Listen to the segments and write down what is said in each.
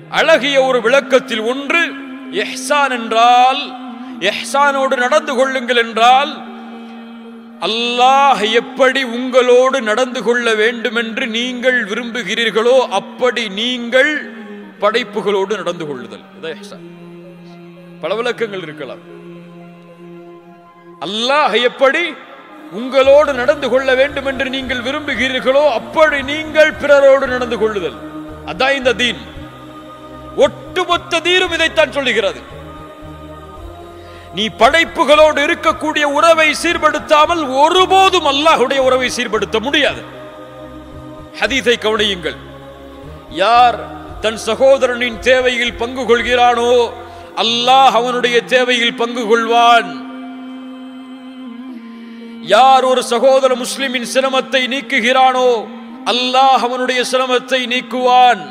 அழகிய ஒரு விளக்கத்தில் ஒன்று எஹ்சான் என்றால் எஹ்சானோடு நடந்து கொள்ளுங்கள் என்றால் அல்லாஹ் எப்படி உங்களோடு நடந்து கொள்ள வேண்டும் என்று நீங்கள் விரும்புகிறீர்களோ அப்படி நீங்கள் படைப்புகளோடு நடந்து கொள்ளுதல் இதான் இஹ்சான். பல விளக்கங்கள் இருக்கலாம் அல்லாஹ் எப்படி உங்களோடு நடந்து கொள்ள வேண்டும் என்று நீங்கள் விரும்புகிறீர்களோ அப்படி நீங்கள் பிறரோடு நடந்து கொள்ளுதல் அதான் இந்த தீன் ஒட்டுமொத்த தீரும் இதைத்தான் சொல்லுகிறது நீ படைப்புகளோடு இருக்கக்கூடிய உறவை சீர்படுத்தாமல் ஒருபோதும் அல்லாஹுடைய உறவை சீர்படுத்த முடியாது ஹதீஸை கவனியுங்கள் யார் தன் சகோதரனின் தேவையில் பங்கு கொள்கிறானோ அல்லாஹ் அவனுடைய தேவையில் பங்கு கொள்வான் யார் ஒரு சகோதர முஸ்லிமின் சிரமத்தை நீக்குகிறானோ அல்லாஹ் அவனுடைய சிரமத்தை நீக்குவான்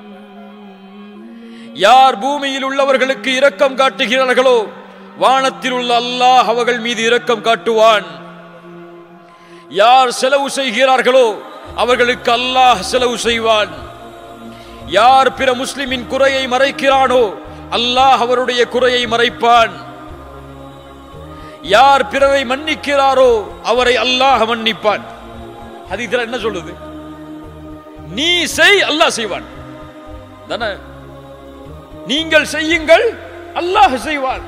யார் பூமியில் உள்ளவர்களுக்கு இரக்கம் காட்டுகிறார்களோ வானத்தில் உள்ள அல்லாஹ் அவர்கள் மீது இரக்கம் காட்டுவான் யார் செலவு செய்கிறார்களோ அவர்களுக்கு அல்லாஹ் செலவு செய்வான் யார் பிற முஸ்லிமின் குறையை மறைக்கிறானோ அல்லாஹ் அவருடைய குறையை மறைப்பான் யார் பிறரை மன்னிக்கிறாரோ அவரை அல்லாஹ் மன்னிப்பான் ஹதீஸ்ல என்ன சொல்லுது நீ செய் அல்லாஹ் செய்வான் தானே நீங்கள் செய்யுங்கள் அல்லாஹ் செய்வான்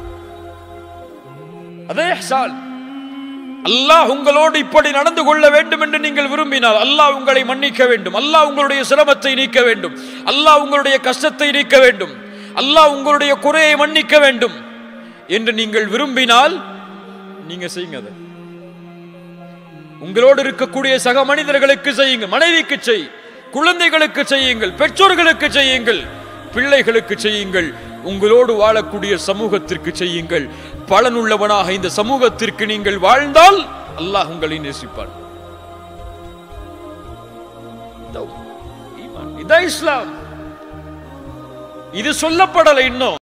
அதே இஹ்சான் அல்லாஹ் உங்களோடு இப்படி நடந்து கொள்ள வேண்டும் என்று நீங்கள் விரும்பினால் அல்லாஹ் உங்களை மன்னிக்க வேண்டும் அல்லாஹ் உங்களுடைய சிரமத்தை நீக்க வேண்டும் அல்லாஹ் உங்களுடைய கஷ்டத்தை நீக்க வேண்டும் அல்லாஹ் உங்களுடைய குறையை மன்னிக்க வேண்டும் என்று நீங்கள் விரும்பினால் நீங்க செய்யுங்க அதை உங்களோடு இருக்கக்கூடிய சக மனிதர்களுக்கு செய்யுங்கள் மனைவிக்கு செய் குழந்தைகளுக்கு செய்யுங்கள் பெற்றோர்களுக்கு செய்யுங்கள் பிள்ளைகளுக்கு செய்யுங்கள் உங்களோடு வாழக்கூடிய சமூகத்திற்கு செய்யுங்கள் பலனுள்ளவனாக இந்த சமூகத்திற்கு நீங்கள் வாழ்ந்தால் அல்லாஹ் உங்களை நேசிப்பான் இதான் ஈமான். இதான் இஸ்லாம் இது சொல்லப்படலை இன்னும்